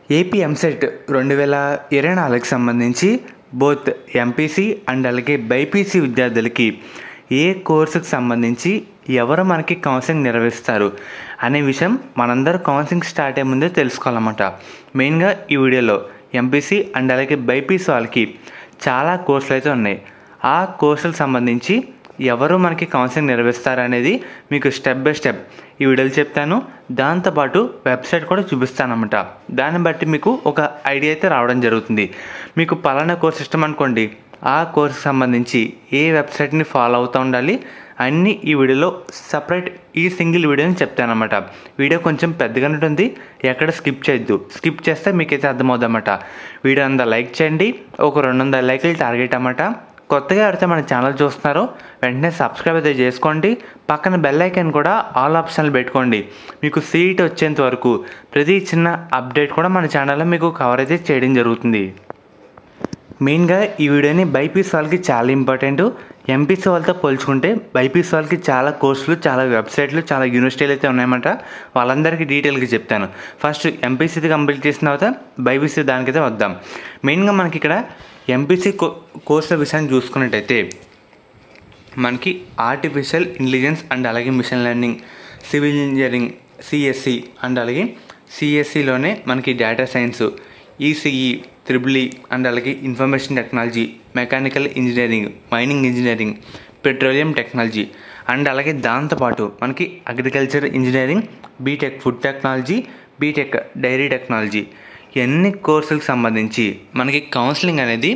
AP EAMCET రెండు వేల ఇరవై నాలుగుకి సంబంధించి బోత్ ఎంపీసీ అండ్ అలాగే బైపీసీ విద్యార్థులకి ఏ కోర్సుకు సంబంధించి ఎవరు మనకి కౌన్సిలింగ్ నిర్వహిస్తారు అనే విషయం మనందరూ కౌన్సిలింగ్ స్టార్ట్ అయ్యే ముందే తెలుసుకోవాలన్నమాట మెయిన్గా ఈ వీడియోలో ఎంపీసీ అండ్ అలాగే బైపీసీ వాళ్ళకి చాలా కోర్సులు అయితే ఉన్నాయి ఆ కోర్సులకు సంబంధించి ఎవరు మనకి కౌన్సిలింగ్ నిర్వహిస్తారు అనేది మీకు స్టెప్ బై స్టెప్ ఈ వీడియోలు చెప్తాను దాంతోపాటు వెబ్సైట్ కూడా చూపిస్తాను అనమాట దాన్ని బట్టి మీకు ఒక ఐడియా అయితే రావడం జరుగుతుంది మీకు పలానా కోర్స్ ఇష్టం అనుకోండి ఆ కోర్సుకి సంబంధించి ఏ వెబ్సైట్ని ఫాలో అవుతూ ఉండాలి అన్నీ ఈ వీడియోలో సపరేట్ ఈ సింగిల్ వీడియోని చెప్తాను అనమాట వీడియో కొంచెం పెద్దగానే ఉంటుంది ఎక్కడ స్కిప్ చేయొద్దు స్కిప్ చేస్తే మీకైతే అర్థమవుద్దన్నమాట వీడియో అంతా లైక్ చేయండి ఒక రెండు వందల లైకులు టార్గెట్ అన్నమాట కొత్తగా ఎవరైతే మన ఛానల్ చూస్తున్నారో వెంటనే సబ్స్క్రైబ్ అయితే చేసుకోండి పక్కన బెల్ ఐకాన్ కూడా ఆల్ ఆప్షన్లు పెట్టుకోండి మీకు సీట్ వచ్చేంత వరకు ప్రతి చిన్న అప్డేట్ కూడా మన ఛానల్లో మీకు కవర్ అయితే చేయడం జరుగుతుంది మెయిన్గా ఈ వీడియోని బైపీస్ వాళ్ళకి చాలా ఇంపార్టెంట్ ఎంపీసీ వాళ్ళతో పోల్చుకుంటే బైపీస్ వాళ్ళకి చాలా కోర్సులు చాలా వెబ్సైట్లు చాలా యూనివర్సిటీలు అయితే ఉన్నాయన్నమాట వాళ్ళందరికీ డీటెయిల్గా చెప్తాను ఫస్ట్ ఎంపీసీది కంప్లీట్ చేసిన తర్వాత బైపీసీ దానికైతే వద్దాం మెయిన్గా మనకి ఇక్కడ ఎంపీసీ కో కోర్సుల విషయాన్ని చూసుకున్నట్టయితే మనకి ఆర్టిఫిషియల్ ఇంటెలిజెన్స్ అండ్ అలాగే machine learning civil engineering CSC and అలాగే సిఎస్సిలోనే మనకి data science ECE triple and అలాగే information technology mechanical engineering mining engineering petroleum technology and అలాగే దాంతోపాటు మనకి agriculture engineering BTech food technology BTech dairy technology ఎన్ని కోర్సులకు సంబంధించి మనకి కౌన్సిలింగ్ అనేది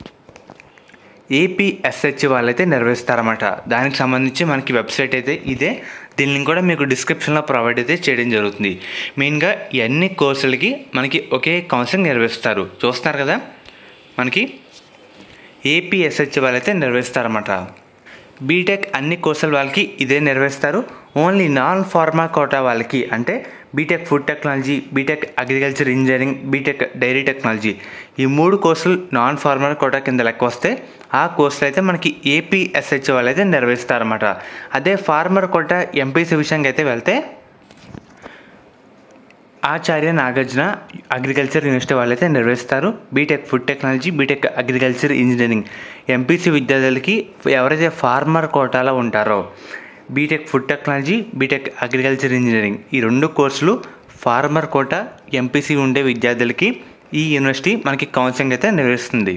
ఏపీఎస్హెచ్ వాళ్ళైతే నిర్వహిస్తారన్నమాట దానికి సంబంధించి మనకి వెబ్సైట్ అయితే ఇదే దీన్ని కూడా మీకు డిస్క్రిప్షన్లో ప్రొవైడ్ అయితే చేయడం జరుగుతుంది మెయిన్గా ఎన్ని కోర్సులకి మనకి ఒకే కౌన్సిలింగ్ నిర్వహిస్తారు చూస్తున్నారు కదా మనకి ఏపీఎస్హెచ్ వాళ్ళైతే నిర్వహిస్తారన్నమాట బీటెక్ అన్ని కోర్సుల వాళ్ళకి ఇదే నిర్వహిస్తారు ఓన్లీ నాన్ ఫార్మా కోటా వాళ్ళకి అంటే BTech food technology BTech agriculture engineering BTech dairy technology ఈ మూడు కోర్సులు నాన్ ఫార్మర్ కోటా కింద లెక్క వస్తే ఆ కోర్సులు అయితే మనకి ఏపీఎస్హెచ్ వాళ్ళు అయితే నిర్వహిస్తారన్నమాట అదే ఫార్మర్ కోటా ఎంపీసీ విషయంగా అయితే వెళ్తే ఆచార్య నాగార్జున అగ్రికల్చర్ యూనివర్సిటీ వాళ్ళైతే నిర్వహిస్తారు BTech food technology BTech agriculture engineering MPC విద్యార్థులకి ఎవరైతే ఫార్మర్ కోటాలో ఉంటారో BTech food technology BTech agriculture engineering ఈ రెండు కోర్సులు ఫార్మర్ కోట ఎంపీసీ ఉండే విద్యార్థులకి ఈ యూనివర్సిటీ మనకి కౌన్సిలింగ్ అయితే నిర్వహిస్తుంది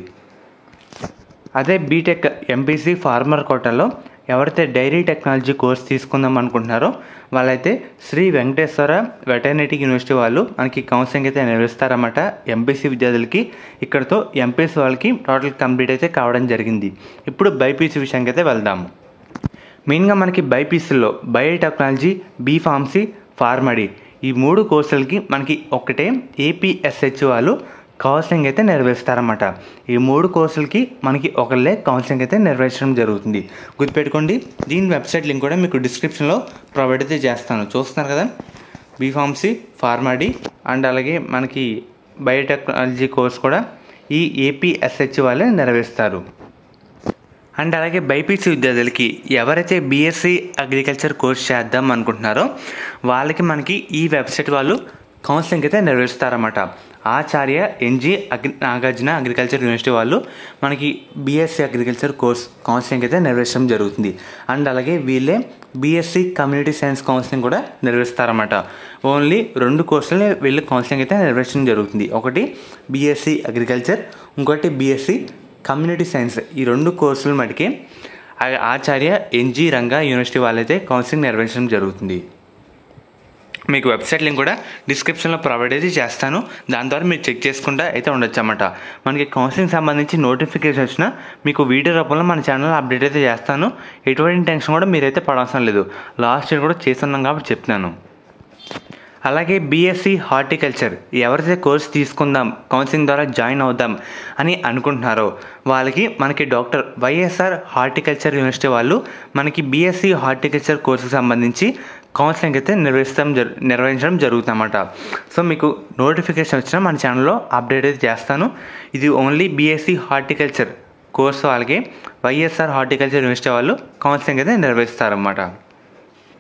అదే బీటెక్ ఎంపీసీ ఫార్మర్ కోటాలో ఎవరైతే డైరీ టెక్నాలజీ కోర్స్ తీసుకుందాం అనుకుంటున్నారో వాళ్ళైతే శ్రీ వెంకటేశ్వర వెటర్నిటీ యూనివర్సిటీ వాళ్ళు మనకి కౌన్సిలింగ్ అయితే నిర్వహిస్తారన్నమాట ఎంపీసీ విద్యార్థులకి ఇక్కడతో ఎంపీసీ వాళ్ళకి టోటల్ కంప్లీట్ అయితే కావడం జరిగింది ఇప్పుడు బైపీసీ విషయానికి అయితే వెళ్దాము మెయిన్గా మనకి బైపీసీలో బయోటెక్నాలజీ బీ ఫార్మసీ ఫార్మడీ ఈ మూడు కోర్సులకి మనకి ఒకటే ఏపీఎస్హెచ్ వాళ్ళు కౌన్సిలింగ్ అయితే నిర్వహిస్తారన్నమాట ఈ మూడు కోర్సులకి మనకి ఒకళ్ళే కౌన్సిలింగ్ అయితే నిర్వహించడం జరుగుతుంది గుర్తుపెట్టుకోండి దీని వెబ్సైట్ లింక్ కూడా మీకు డిస్క్రిప్షన్లో ప్రొవైడ్ అయితే చేస్తాను చూస్తున్నారు కదా బీఫార్మసీ ఫార్మాడీ అండ్ అలాగే మనకి బయోటెక్నాలజీ కోర్స్ కూడా ఈ ఏపీఎస్హెచ్ వాళ్ళే నిర్వహిస్తారు అండ్ అలాగే బైపీసీ విద్యార్థులకి ఎవరైతే బీఎస్సీ అగ్రికల్చర్ కోర్స్ చేద్దాం అనుకుంటున్నారో వాళ్ళకి మనకి ఈ వెబ్సైట్ వాళ్ళు కౌన్సిలింగ్ అయితే నిర్వహిస్తారన్నమాట Acharya NG agri Nagarjuna agriculture university వాళ్ళు మనకి బీఎస్సీ అగ్రికల్చర్ కోర్స్ కౌన్సిలింగ్ అయితే నిర్వహించడం జరుగుతుంది అండ్ అలాగే వీళ్ళే బీఎస్సీ కమ్యూనిటీ సైన్స్ కౌన్సిలింగ్ కూడా నిర్వహిస్తారన్నమాట ఓన్లీ రెండు కోర్సులని వీళ్ళు కౌన్సిలింగ్ అయితే నిర్వహించడం జరుగుతుంది ఒకటి బీఎస్సీ అగ్రికల్చర్ ఇంకోటి బీఎస్సీ కమ్యూనిటీ సైన్స్ ఈ రెండు కోర్సుల మటుకే ఆచార్య ఎన్జీ రంగా యూనివర్సిటీ వాళ్ళైతే కౌన్సిలింగ్ నిర్వహించడం జరుగుతుంది మీకు వెబ్సైట్ లింక్ కూడా డిస్క్రిప్షన్లో ప్రొవైడ్ అయితే చేస్తాను దాని ద్వారా మీరు చెక్ చేసుకుంటా అయితే ఉండొచ్చు అన్నమాట మనకి కౌన్సిలింగ్ సంబంధించి నోటిఫికేషన్ వచ్చినా మీకు వీడియో రూపంలో మన ఛానల్ అప్డేట్ అయితే చేస్తాను ఎటువంటి టెన్షన్ కూడా మీరైతే పడవసరం లేదు లాస్ట్ ఇయర్ కూడా చేస్తున్నాం కాబట్టి చెప్తున్నాను అలాగే బీఎస్సీ హార్టికల్చర్ ఎవరైతే కోర్స్ తీసుకుందాం కౌన్సిలింగ్ ద్వారా జాయిన్ అవుదాం అని అనుకుంటున్నారో వాళ్ళకి మనకి డాక్టర్ వైఎస్ఆర్ హార్టికల్చర్ యూనివర్సిటీ వాళ్ళు మనకి బీఎస్సీ హార్టికల్చర్ కోర్సుకి సంబంధించి కౌన్సిలింగ్ అయితే నిర్వహిస్తాం జరు నిర్వహించడం జరుగుతుందన్నమాట సో మీకు నోటిఫికేషన్ వచ్చినా మన ఛానల్లో అప్డేట్ అయితే చేస్తాను ఇది ఓన్లీ బీఎస్సీ హార్టికల్చర్ కోర్సు వాళ్ళకి వైఎస్ఆర్ హార్టికల్చర్ యూనివర్సిటీ వాళ్ళు కౌన్సిలింగ్ అయితే నిర్వహిస్తారన్నమాట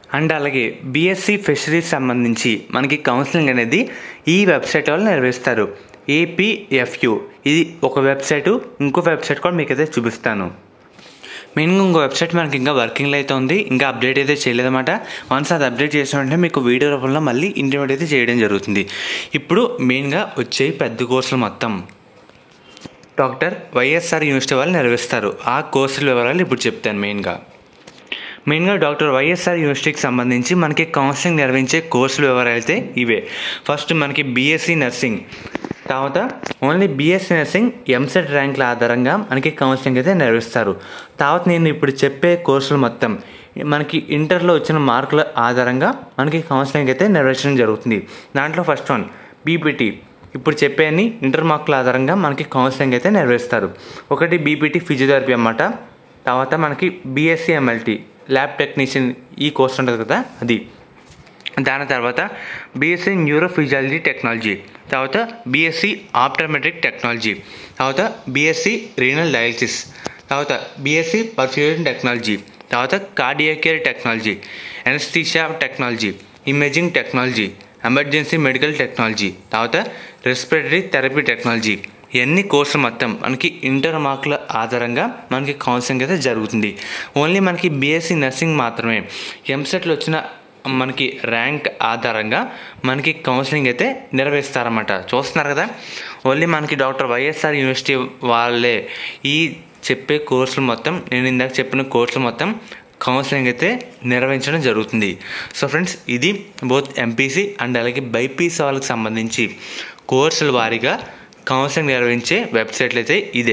అండ్ అలాగే బీఎస్సీ ఫిషరీస్ సంబంధించి మనకి కౌన్సిలింగ్ అనేది ఈ వెబ్సైట్ వాళ్ళు నిర్వహిస్తారు ఏపీఎఫ్యు ఇది ఒక వెబ్సైటు ఇంకో వెబ్సైట్ కూడా మీకు అయితే చూపిస్తాను మెయిన్గా ఇంకో వెబ్సైట్ మనకి ఇంకా వర్కింగ్లో అయితే ఉంది ఇంకా అప్డేట్ అయితే చేయలేదన్నమాట వన్స్ అది అప్డేట్ చేసిన వెంటనే మీకు వీడియో రూపంలో మళ్ళీ ఇంటర్మీడియట్ అయితే చేయడం జరుగుతుంది ఇప్పుడు మెయిన్గా వచ్చే పెద్ద కోర్సులు మొత్తం డాక్టర్ వైఎస్ఆర్ యూనివర్సిటీ వాళ్ళు నిర్వహిస్తారు ఆ కోర్సుల వివరాలు ఇప్పుడు చెప్తాను మెయిన్గా మెయిన్గా డాక్టర్ వైఎస్ఆర్ యూనివర్సిటీకి సంబంధించి మనకి కౌన్సిలింగ్ నిర్వహించే కోర్సుల వివరాలు అయితే ఇవే ఫస్ట్ మనకి బీఎస్సీ నర్సింగ్ తర్వాత ఓన్లీ బీఎస్సీ నర్సింగ్ ఎంసెట్ ర్యాంకుల ఆధారంగా మనకి కౌన్సిలింగ్ అయితే నిర్వహిస్తారు తర్వాత నేను ఇప్పుడు చెప్పే కోర్సులు మొత్తం మనకి ఇంటర్లో వచ్చిన మార్కుల ఆధారంగా మనకి కౌన్సిలింగ్ అయితే నిర్వహించడం జరుగుతుంది దాంట్లో ఫస్ట్ వన్ బీపీటీ ఇప్పుడు చెప్పేని ఇంటర్ మార్కుల ఆధారంగా మనకి కౌన్సిలింగ్ అయితే నిర్వహిస్తారు ఒకటి బీపీటీ ఫిజియోథెరపీ అన్నమాట తర్వాత మనకి బీఎస్సీ ఎంఎల్టీ ల్యాబ్ టెక్నీషియన్ ఈ కోర్స్ ఉంటుంది కదా అది దాని తర్వాత బీఎస్సీ న్యూరోఫిజియాలజీ టెక్నాలజీ తర్వాత బీఎస్సీ ఆప్టోమెట్రిక్ టెక్నాలజీ తర్వాత బీఎస్సీ రీనల్ డయాలసిస్ తర్వాత బీఎస్సీ పర్ఫ్యూజన్ టెక్నాలజీ తర్వాత cardiac care technology anaesthesia technology imaging technology emergency medical technology తర్వాత రెస్పిరేటరీ థెరపీ టెక్నాలజీ ఇవన్నీ కోర్సులు మొత్తం మనకి ఇంటర్ మార్కుల ఆధారంగా మనకి కౌన్సిలింగ్ అయితే జరుగుతుంది ఓన్లీ మనకి బీఎస్సీ నర్సింగ్ మాత్రమే ఎంసెట్లో వచ్చిన మనకి ర్యాంక్ ఆధారంగా మనకి కౌన్సిలింగ్ అయితే నిర్వహిస్తారన్నమాట చూస్తున్నారు కదా ఓన్లీ మనకి డాక్టర్ వైఎస్ఆర్ యూనివర్సిటీ వాళ్ళే ఈ చెప్పే కోర్సులు మొత్తం నేను ఇందాక చెప్పిన కోర్సులు మొత్తం కౌన్సిలింగ్ అయితే నిర్వహించడం జరుగుతుంది సో ఫ్రెండ్స్ ఇది బోత్ ఎంపీసీ అండ్ అలాగే బైపీసీ వాళ్ళకి సంబంధించి కోర్సుల వారీగా కౌన్సిలింగ్ నిర్వహించే వెబ్సైట్లు అయితే ఇదే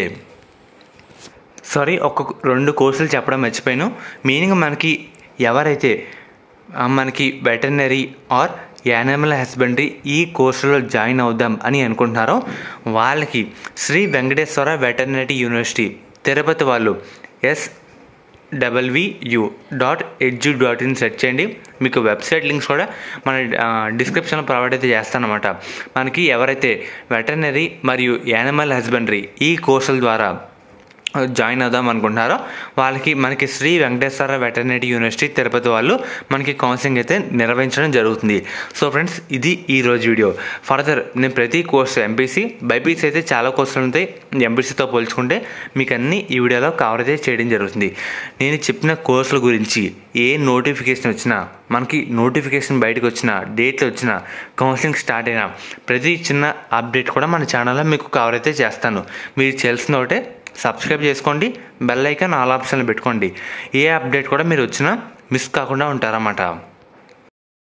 సారీ ఒక రెండు కోర్సులు చెప్పడం మర్చిపోయాను మీనింగ్ మనకి ఎవరైతే ఆ, మనకి వెటర్నరీ ఆర్ యానిమల్ హస్బెండరీ ఈ కోర్సులో జాయిన్ అవుదాం అని అనుకుంటున్నారో వాళ్ళకి శ్రీ వెంకటేశ్వర వెటర్నరీ యూనివర్సిటీ తిరుపతి వాళ్ళు S W dot edu dot in search చేయండి మీకు వెబ్సైట్ లింక్స్ కూడా మన డిస్క్రిప్షన్లో ప్రొవైడ్ అయితే చేస్తానమాట మనకి ఎవరైతే వెటర్నరీ మరియు యానిమల్ హస్బెండరీ ఈ కోర్సుల ద్వారా జాయిన్ అవుదాం అనుకుంటున్నారో వాళ్ళకి మనకి శ్రీ వెంకటేశ్వర వెటర్నరీ యూనివర్సిటీ తిరుపతి వాళ్ళు మనకి కౌన్సిలింగ్ అయితే నిర్వహించడం జరుగుతుంది సో ఫ్రెండ్స్ ఇది ఈ రోజు వీడియో ఫర్దర్ నేను ప్రతి కోర్సు ఎంపీసీ బైపీసీ అయితే చాలా కోర్సులు ఉంటాయి ఎంపీసీతో పోల్చుకుంటే మీకు అన్ని ఈ వీడియోలో కవర్ అయితే చేయడం జరుగుతుంది నేను చెప్పిన కోర్సుల గురించి ఏ నోటిఫికేషన్ వచ్చినా మనకి నోటిఫికేషన్ బయటకు వచ్చిన డేట్లు వచ్చిన కౌన్సిలింగ్ స్టార్ట్ అయినా ప్రతి చిన్న అప్డేట్ కూడా మన ఛానల్లో మీకు కవర్ అయితే చేస్తాను మీరు చేయాల్సిన ఒకటే సబ్స్క్రైబ్ చేసుకోండి బెల్ ఐకాన్ ఆల్ ఆప్షన్లు పెట్టుకోండి ఏ అప్డేట్ కూడా మీరు వచ్చినా మిస్ కాకుండా ఉంటారన్నమాట